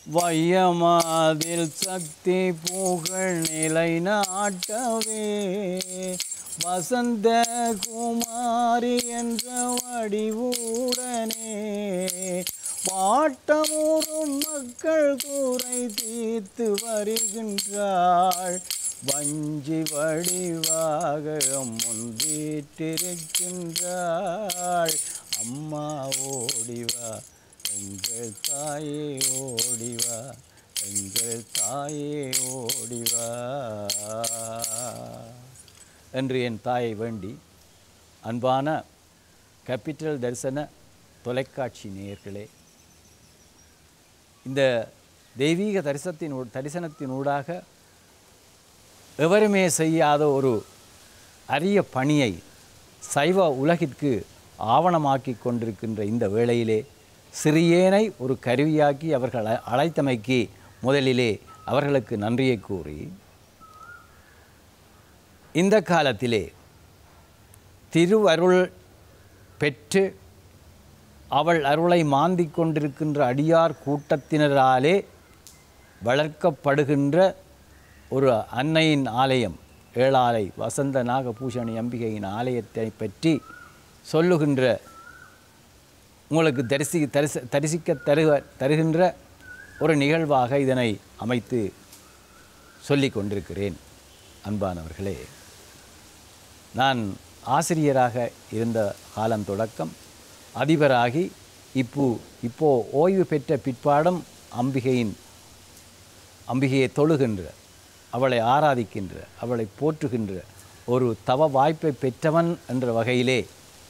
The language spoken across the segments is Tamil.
வையமாதில் சக்தி புகழ் நிலை நாட்டவே வசந்த குமாரி என்ற வடிவுடனே பாட்டமூறும் மக்கள் கூரை தீர்த்து வருகின்றாள் வஞ்சி வடிவாக முன் வீட்டிருக்கின்றாள் அம்மா ஓடிவா எங்கள் தாயே ஓடிவா எங்கள் தாயே ஓடிவா என்று என் தாயை வேண்டி அன்பான கேபிட்டல் தரிசன தொலைக்காட்சி நேயர்களே இந்த தெய்வீக தரிசனத்தின் ஊ- தரிசனத்தினூடாக எவருமே செய்யாத ஒரு அரிய பணியை சைவ உலகிற்கு ஆவணமாக்கி கொண்டிருக்கின்ற இந்த வேளையிலே சிறியேனை ஒரு கருவியாக்கி அவர்கள் அ- அழைத்தமைக்கு முதலிலே அவர்களுக்கு நன்றியை கூறி இந்த காலத்திலே திருவருள் பெற்று அவள் அருளை மாந்திக் கொண்டிருக்கின்ற அடியார் கூட்டத்தினராலே வளர்க்கப்படுகின்ற ஒரு அன்னையின் ஆலயம் ஏழாலை வசந்த நாகபூஷணி அம்பிகையின் ஆலயத்தை பற்றி சொல்லுகின்ற உங்களுக்கு தரிசி தரிச தரிசிக்க தருக தருகின்ற ஒரு நிகழ்வாக இதனை அமைத்து சொல்லிக் கொண்டிருக்கிறேன் அன்பானவர்களே நான் ஆசிரியராக இருந்த காலம் தொடக்கம் அதிபராகி இப்போ இப்போ ஓய்வு பெற்ற பிற்பாடும் அம்பிகையின் அம்பிகையை தொழுகின்ற அவளை ஆராதிக்கின்ற அவளை போற்றுகின்ற ஒரு தவ வாய்ப்பை பெற்றவன் என்ற வகையிலே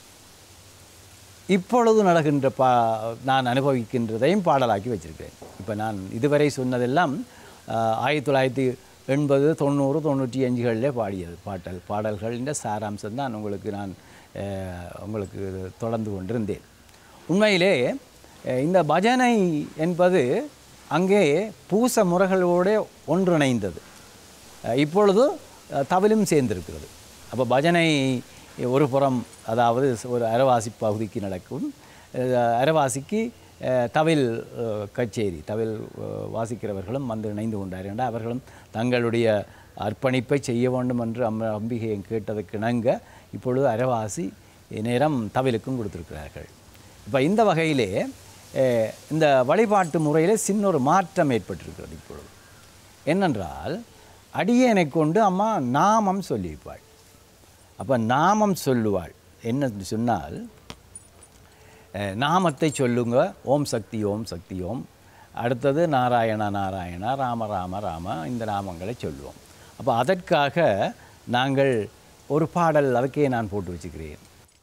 இப்பொழுது நடக்கின்ற பா நான் அனுபவிக்கின்றதையும் பாடலாக்கி வச்சிருக்கிறேன் இப்போ நான் இதுவரை சொன்னதெல்லாம் ஆஹ், ஆயிரத்தி தொள்ளாயிரத்தி எண்பது தொண்ணூறு தொண்ணூற்றி அஞ்சுகளிலே பாடியது பாட்டல் பாடல்களின் சாராம்சம் தான் உங்களுக்கு நான் ஆஹ், உங்களுக்கு தொடர்ந்து கொண்டிருந்தேன் உண்மையிலே அஹ், இந்த பஜனை என்பது அங்கே பூச முறைகளோடு ஒன்றிணைந்தது அஹ், இப்பொழுது அஹ், தவிலும் சேர்ந்திருக்கிறது அப்போ பஜனை ஒரு புறம் அதாவது ஒரு அரவாசி பகுதிக்கு நடக்கும் அஹ், அரவாசிக்கு அஹ், தவில் அஹ், கச்சேரி தவில் அஹ், வாசிக்கிறவர்களும் வந்து இணைந்து கொண்டார்கள் அவர்களும் தங்களுடைய அர்ப்பணிப்பை செய்ய வேண்டும் என்று அம்ம அம்பிகையை கேட்டதுக்கு இணங்க இப்பொழுது அரவாசி நேரம் தவிலுக்கும் கொடுத்திருக்கிறார்கள் இப்போ இந்த வகையிலே அஹ், இந்த வழிபாட்டு முறையிலே சின்ன ஒரு மாற்றம் ஏற்பட்டிருக்கிறது இப்பொழுது என்னென்றால் அடியேனை கொண்டு அம்மா நாமம் சொல்லிப்பாள் அப்போ நாமம் சொல்லுவாள் என்ன சொன்னால் அஹ், நாமத்தை சொல்லுங்க ஓம் சக்தி ஓம் சக்தி ஓம் அடுத்தது நாராயண நாராயண ராம ராம ராம இந்த நாமங்களை சொல்லுவோம் அப்போ அதற்காக நாங்கள் ஒரு பாடல் அதுக்கே நான் போட்டு வச்சுக்கிறேன்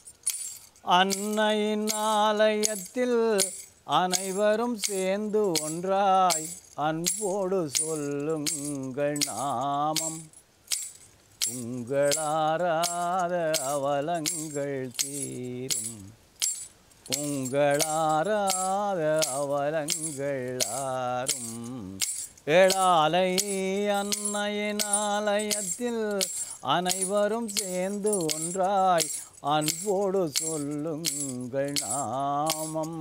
அன்னையின் ஆலயத்தில் அனைவரும் சேர்ந்து ஒன்றாய் அன்போடு சொல்லுங்கள் நாமம் உங்களாராத அவலங்கள் தீரும் உங்களாராத அவலங்கள் ஆறும் ஏழாலை அன்னையின் ஆலயத்தில் அனைவரும் சேர்ந்து ஒன்றாய் அன்போடு சொல்லுங்கள் நாமம்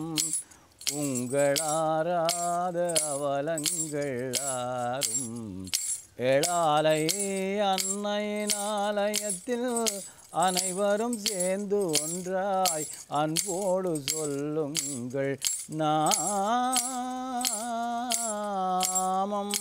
உங்களாராத அவலங்கள் ஆறும் ஏழாலை அன்னையின் ஆலயத்தில் அனைவரும் சேர்ந்து ஒன்றாய் அன்போடு சொல்லுங்கள் நாமம்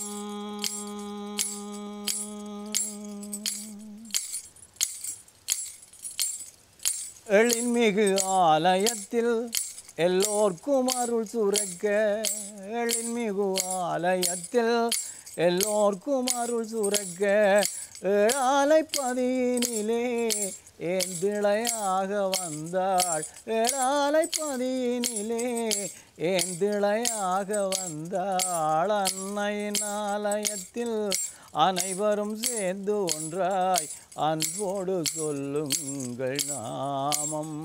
எழின்மிகு ஆலயத்தில் எல்லோர்க்கும் அருள் சுரக்க எழின்மிகு ஆலயத்தில் எல்லோர்க்கும் அருள் சுரக்க ஏழாலை பதியினிலே ஏந்திழையாக வந்தாள் ஏழாலை பதியினிலே ஏந்திழையாக வந்தாள் அன்னையின் ஆலயத்தில் அனைவரும் சேர்ந்து ஒன்றாய் அன்போடு சொல்லுங்கள் நாமம்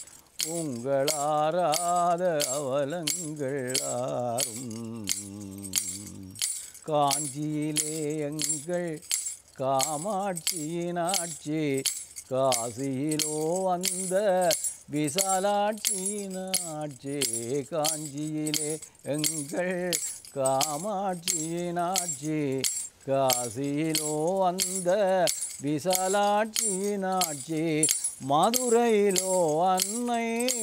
உங்களாராத அவலங்கள் ஆறும் காஞ்சியிலே எங்கள் காமாட்சியின் ஆட்சி காசியிலோ அந்த விசாலாட்சியின் ஆட்சி காஞ்சியிலே எங்கள் காமாட்சியின் ஆட்சி காசியிலோ அந்த விசாலாட்சியின் ஆட்சி மதுரையிலோ அன்னை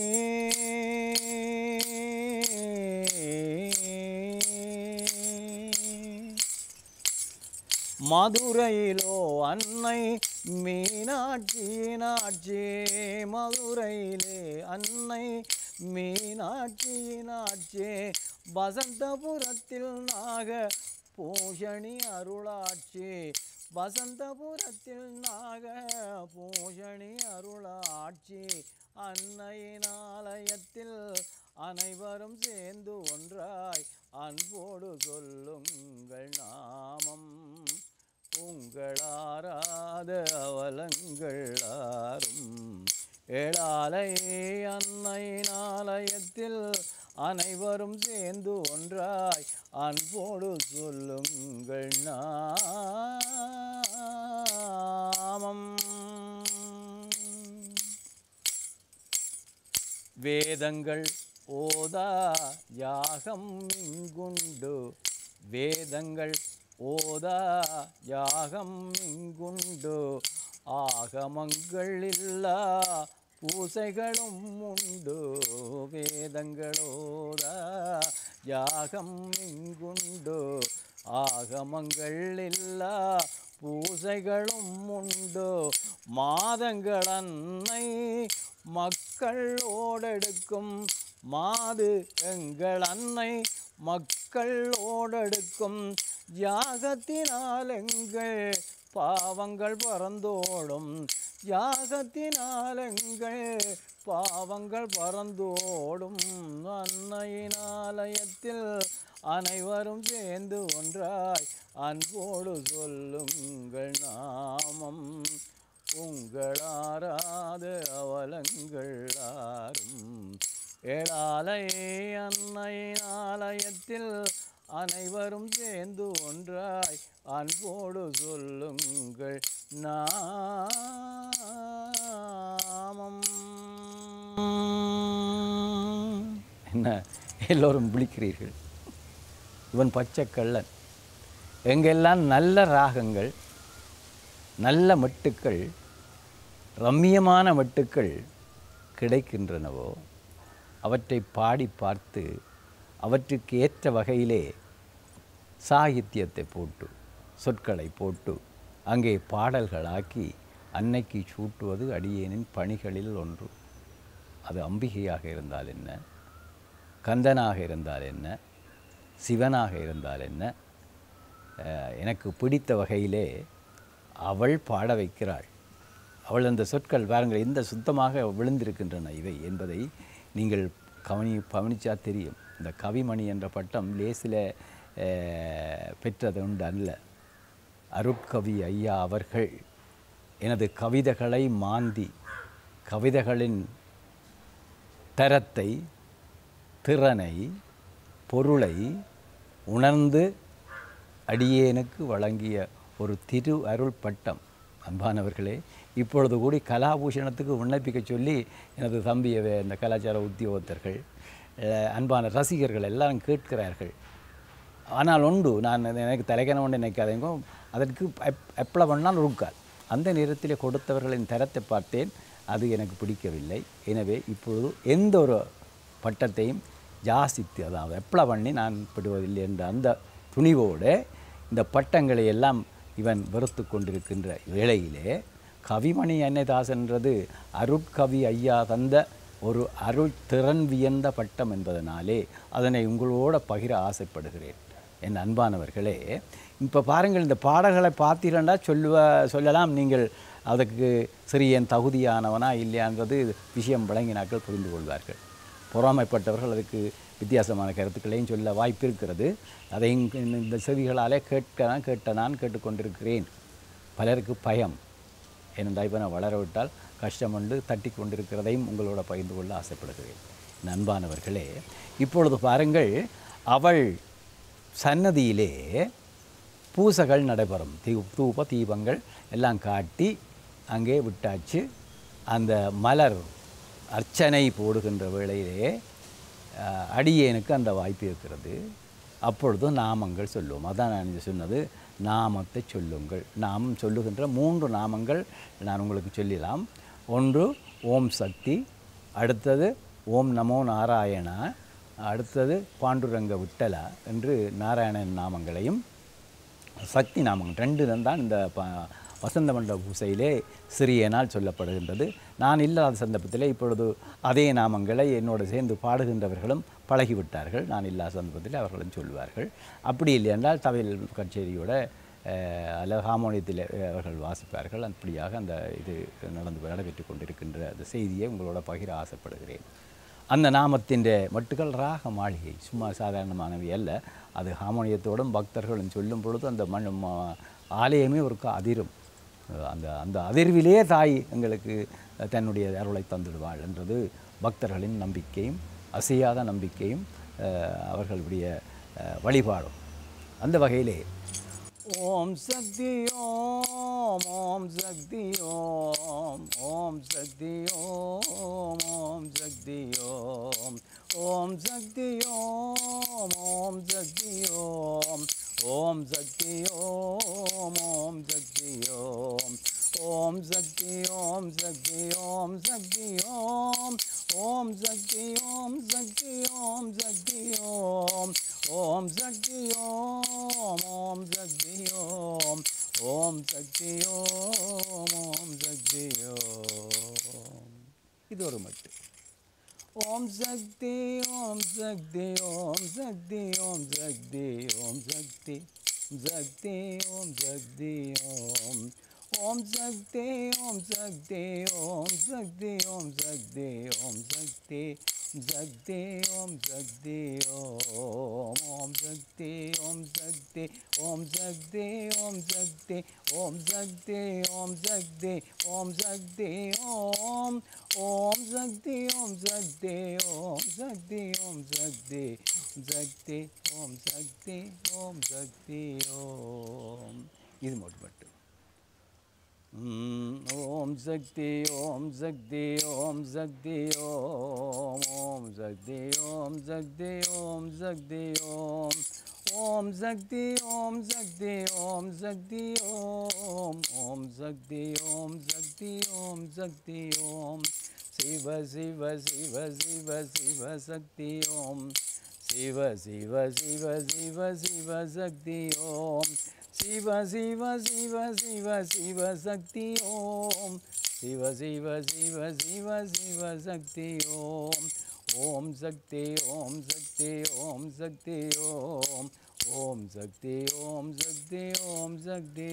மதுரையிலோ அன்னை மீனாட்சியினாட்சி மதுரையிலே அன்னை மீனாட்சியினாட்சி வசந்தபுரத்தில் நாக பூஷணி அருளாட்சி வசந்தபுரத்தில் நாக பூஷணி அருளாட்சி அன்னையின் ஆலயத்தில் அனைவரும் சேர்ந்து ஒன்றாய் அன்போடு சொல்லுங்கள் நாமம் உங்களாராத அவலங்கள் ஆறும் ஏழாலை அன்னையின் ஆலயத்தில் அனைவரும் சேர்ந்து ஒன்றாய் அன்போடு சொல்லுங்கள் நாமம் வேதங்கள் ஓதா யாகம் இங்குண்டு வேதங்கள் ஓதா யாகம் இங்குண்டு ஆகமங்கள் இல்லா பூசைகளும் உண்டு வேதங்களோதா யாகம் இங்குண்டு ஆகமங்கள் இல்லா பூசைகளும் உண்டு மாதங்கள் அன்னை மக்கள் ஓடெடுக்கும் மாது எங்கள் அன்னை மக்கள் ஓடெடுக்கும் யாகத்தினால் எங்கள் பாவங்கள் பறந்தோடும் யாகத்தினால் எங்கள் பாவங்கள் பறந்தோடும் அன்னையின் ஆலயத்தில் அனைவரும் சேர்ந்து ஒன்றாய் அன்போடு சொல்லுங்கள் நாமம் உங்களாராத அவலங்கள் ஆறும் ஏழாலை அன்னையின் ஆலயத்தில் அனைவரும் சேர்ந்து ஒன்றாய் அன்போடு சொல்லுங்கள் நாமம் என்ன எல்லோரும் விழிக்கிறீர்கள் இவன் பச்சை கள்ளன் எங்கெல்லாம் நல்ல ராகங்கள் நல்ல மெட்டுக்கள் ரம்மியமான மெட்டுக்கள் கிடைக்கின்றனவோ அவற்றை பாடி பார்த்து அவற்றுக்கு ஏற்ற வகையிலே சாகித்யத்தை போட்டு சொற்களை போட்டு அங்கே பாடல்களாக்கி அன்னைக்கு சூட்டுவது அடியேனின் பணிகளில் ஒன்று அது அம்பிகையாக இருந்தால் என்ன கந்தனாக இருந்தால் என்ன சிவனாக இருந்தால் என்ன அஹ், எனக்கு பிடித்த வகையிலே அவள் பாட வைக்கிறாள் அவள் அந்த சொற்கள் பாருங்கள் இந்த சுத்தமாக விழுந்திருக்கின்றன இவை என்பதை நீங்கள் கவனி கவனிச்சா தெரியும் இந்த கவிமணி என்ற பட்டம் லேசில் பெற்றது உண்டு அல்ல அருட்கவி ஐயா அவர்கள் எனது கவிதைகளை மாந்தி கவிதைகளின் தரத்தை திறனை பொருளை உணர்ந்து அடியேனுக்கு வழங்கிய ஒரு திரு அருள் பட்டம் அன்பானவர்களே இப்பொழுது கூடி கலாபூஷணத்துக்கு விண்ணப்பிக்க சொல்லி எனது தம்பியவே இந்த கலாச்சார உத்தியோகத்தர்கள் அஹ், அன்பான ரசிகர்கள் எல்லாம் கேட்கிறார்கள் ஆனால் உண்டு நான் எனக்கு தலைக்கணம் ஒன்று நினைக்காதேங்கோ அதற்கு எப்பள பண்ணால் இருக்கால் அந்த நேரத்தில் கொடுத்தவர்களின் தரத்தை பார்த்தேன் அது எனக்கு பிடிக்கவில்லை எனவே இப்பொழுது எந்த ஒரு பட்டத்தையும் ஜாசித்து அதாவது எப்பள பண்ணி நான் விடுவதில்லை என்ற அந்த துணிவோடு இந்த பட்டங்களை எல்லாம் இவன் வெறுத்து கொண்டிருக்கின்ற வேளையிலே கவிமணி அன்னைதாசன்றது அருட்கவி ஐயா தந்த ஒரு அருள் திறன் வியந்த பட்டம் என்பதனாலே அதனை உங்களோட பகிர ஆசைப்படுகிறேன் என் அன்பானவர்களே இப்போ பாருங்கள் இந்த பாடல்களை பார்த்தீங்கன்னா சொல்லுவ சொல்லலாம் நீங்கள் அதுக்கு சிறியன் தகுதியானவனா இல்லையான்றது விஷயம் விளங்கினாக்கள் புரிந்து கொள்வார்கள் பொறாமைப்பட்டவர்கள் அதுக்கு வித்தியாசமான கருத்துக்களையும் சொல்ல வாய்ப்பு இருக்கிறது அதையும் இந்த- இந்த செவிகளாலே கேட்க கேட்ட நான் கேட்டுக்கொண்டிருக்கிறேன் பலருக்கு பயம் ஏனென்றால் இப்போ நான் வளர விட்டால் கஷ்டம் உண்டு தட்டி கொண்டிருக்கிறதையும் உங்களோட பகிர்ந்து கொள்ள ஆசைப்படுகிறேன் நண்பானவர்களே இப்பொழுது பாருங்கள் அவள் சன்னதியிலே பூசைகள் நடைபெறும் தீ தூப தீபங்கள் எல்லாம் காட்டி அங்கே விட்டாச்சு அந்த மலர் அர்ச்சனை போடுகின்ற வேளையிலே அஹ், அடியேனுக்கு அந்த வாய்ப்பு இருக்கிறது அப்பொழுது நாமங்கள் சொல்லுவோம் அதான் நான் இங்க சொன்னது நாமத்தை சொல்லுங்கள் நாமம் சொல்லுகின்ற மூன்று நாமங்கள் நான் உங்களுக்கு சொல்லலாம் ஒன்று ஓம் சக்தி அடுத்தது ஓம் நமோ நாராயணா அடுத்தது பாண்டுரங்க விட்டலா என்று நாராயணன் நாமங்களையும் சக்தி நாமங்கள் ரெண்டு தான் இந்த ப வசந்த மண்டப பூசையிலே சிறிய நாள் சொல்லப்படுகின்றது நான் இல்லாத சந்தர்ப்பத்திலே இப்பொழுது அதே நாமங்களை என்னோடு சேர்ந்து பாடுகின்றவர்களும் பழகிவிட்டார்கள் நான் இல்லாத சந்தர்ப்பத்தில் அவர்களும் சொல்வார்கள் அப்படி இல்லை என்றால் தவில் கச்சேரியோட அஹ், அல்லது ஹார்மோனியத்தில் அவர்கள் வாசிப்பார்கள் அப்படியாக அந்த இது நடந்து நடைபெற்று கொண்டிருக்கின்ற அந்த செய்தியை உங்களோட பகிர ஆசைப்படுகிறேன் அந்த நாமத்தின் மட்டுக்கள் ராக மாளிகை சும்மா சாதாரணமானவை அல்ல அது ஹார்மோனியத்தோடும் பக்தர்களும் சொல்லும் பொழுது அந்த மண் ம- ஆலயமே ஒரு க- அதிரும் அஹ் அந்த அந்த அதிர்விலே தாய் எங்களுக்கு தன்னுடைய அருளை தந்துடுவாள் என்றது பக்தர்களின் நம்பிக்கையும் அசையாத நம்பிக்கையும் அஹ், அவர்களுடைய அஹ், வழிபாடும் அந்த வகையிலே ஓம் சக்தி ஓம் ஓம் சக்தி ஓம் ஓம் சக்தி ஓம் ஓம் சக்தி ஓம் ஓம் சக்தி ஓம் ஓம் சக்தி ஓம் ஓம் சக்தி ஓம் ஓம் சக்தி ஓம் ஓம் சக்தி ஓம் சக்தி ஓம் சக்தி ஓம் ஓம் சக்தி ஓம் சக்தி ஓம் சக்தி ஓம் ஓம் சக்தி ஓம் ஓம் சக்தி ஓம் ஓம் சக்தி ஓம் ஓம் சக்தி ஓம் இது ஒரு மட்டு ஓம் சக்தி ஓம் சக்தி ஓம் சக்தி ஓம் சக்தி ஓம் சக்தி சக்தி ஓம் சக்தி ஓம் ஓம் சக்தி ஓம் சக்தி ஓம் சக்தி ஓம் சக்தி ஓம் சக்தி சக்தி ஓம் சக்தி ஓம் ஓம் சக்தி ஓம் சக்தி ஓம் சக்தி ஓம் சக்தி ஓம் சக்தி ஓம் சக்தி ஓம் சக்தி ஓம் ஓம் சக்தி ஓம் சக்தி ஓம் சக்தி ஓம் சக்தி சக்தி ஓம் சக்தி ஓம் சக்தி ஓம் இது மட்டும் ம், ஓம் சக்தி ஓம் சக்தி ஓம் சக்தி ஓம் ஓம் சக்தி ஓம் சக்தி ஓம் சக்தி ஓம் ஓம் சக்தி ஓம் சக்தி ஓம் சக்தி ஓம் ஓம் சக்தி ஓம் சக்தி ஓம் சக்தி ஓம் சிவ சிவ சிவ சிவ சிவ சக்தி ஓம் சிவ சிவ சிவ சிவ சிவ சக்தி ஓம் சிவ சிவ சிவ சிவ சிவ சக்தி ஓம் சிவ சிவ சிவ சிவ சிவ சக்தி ஓம் ஓம் சக்தி ஓம் சக்தி ஓம் சக்தி ஓம் ஓம் சக்தி ஓம் சக்தி ஓம் சக்தி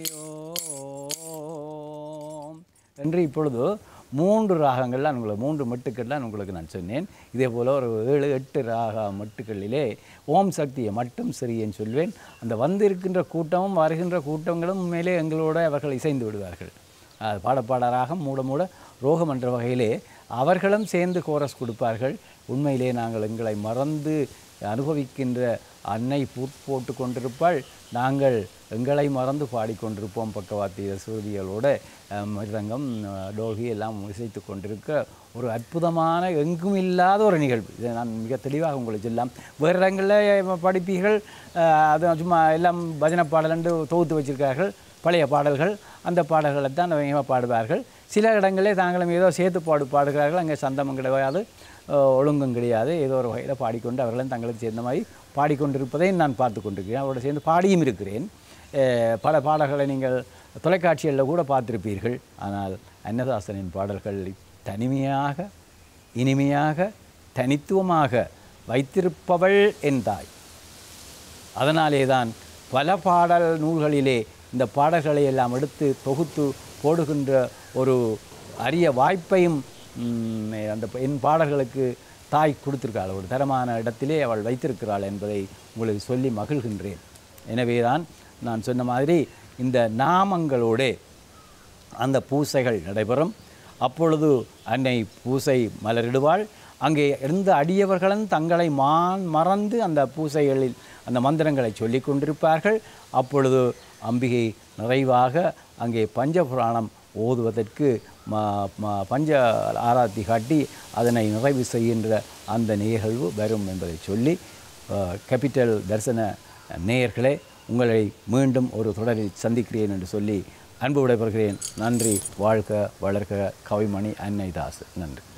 ஓம் என்று இப்பொழுது மூன்று ராகங்கள்லாம் உங்களுக்கு மூன்று மட்டுக்கள்லாம் உங்களுக்கு நான் சொன்னேன் இதே போல் ஒரு ஏழு எட்டு ராக மட்டுக்களிலே ஓம் சக்தியை மட்டும் சிறியன் சொல்வேன் அந்த வந்திருக்கின்ற கூட்டமும் வருகின்ற கூட்டங்களும் உண்மையிலே எங்களோட அவர்கள் இசைந்து விடுவார்கள் அது பாடப்பாட ராகம் மூட மூட ரோகம் என்ற வகையிலே அவர்களும் சேர்ந்து கோரஸ் கொடுப்பார்கள் உண்மையிலே நாங்கள் எங்களை மறந்து அனுபவிக்கின்ற அன்னை பூட் போட்டு கொண்டிருப்பாள் நாங்கள் எங்களை மறந்து பாடிக்கொண்டிருப்போம் பக்கவாத்திய சுருதிகளோட அஹ், மிருதங்கம் அஹ், டோகி எல்லாம் இசைத்து கொண்டிருக்க ஒரு அற்புதமான எங்கும் இல்லாத ஒரு நிகழ்வு இதை நான் மிக தெளிவாக உங்களுக்கு சொல்லலாம் வேறு இடங்களில் படிப்பீர்கள் அஹ், அது சும்மா எல்லாம் பஜனை பாடலண்டு தொகுத்து வச்சிருக்கார்கள் பழைய பாடல்கள் அந்த பாடல்களை தான் அவங்க பாடுவார்கள் சில இடங்களிலே தாங்களும் ஏதோ சேர்த்து பாடு பாடுகிறார்கள் அங்கே சந்தமும் கிடையாது அஹ், ஒழுங்கும் கிடையாது ஏதோ ஒரு வகையில் பாடிக்கொண்டு அவர்களும் தங்களுக்கு சேர்ந்த மாதிரி பாடிக்கொண்டிருப்பதை நான் பார்த்து கொண்டிருக்கிறேன் அவரோடு சேர்ந்து பாடியும் இருக்கிறேன் அஹ், பல பாடல்களை நீங்கள் தொலைக்காட்சிகளில் கூட பார்த்திருப்பீர்கள் ஆனால் அன்னதாசனின் பாடல்கள் தனிமையாக இனிமையாக தனித்துவமாக வைத்திருப்பவள் என் தாய் அதனாலே தான் பல பாடல் நூல்களிலே இந்த பாடல்களை எல்லாம் எடுத்து தொகுத்து போடுகின்ற ஒரு அரிய வாய்ப்பையும் ம், அந்த என் பாடல்களுக்கு தாய் கொடுத்திருக்காள் ஒரு தரமான இடத்திலே அவள் வைத்திருக்கிறாள் என்பதை உங்களுக்கு சொல்லி மகிழ்கின்றேன் எனவே தான் நான் சொன்ன மாதிரி இந்த நாமங்களோடே அந்த பூசைகள் நடைபெறும் அப்பொழுது அன்னை பூசை மலரிடுவாள் அங்கே இருந்த அடியவர்களும் தங்களை மான் மறந்து அந்த பூசைகளில் அந்த மந்திரங்களை சொல்லிக் கொண்டிருப்பார்கள் அப்பொழுது அம்பிகை நிறைவாக அங்கே பஞ்சபுராணம் ஓதுவதற்கு ம- ம- பஞ்ச ஆராத்தி காட்டி அதனை நிறைவு செய்கின்ற அந்த நிகழ்வு வரும் என்பதை சொல்லி கேபிட்டல் தரிசன நேயர்களே உங்களை மீண்டும் ஒரு தொடரில் சந்திக்கிறேன் என்று சொல்லி அன்பு விடைபெறுகிறேன் நன்றி வாழ்க வளர்க கவிமணி அன்னைதாஸ் நன்றி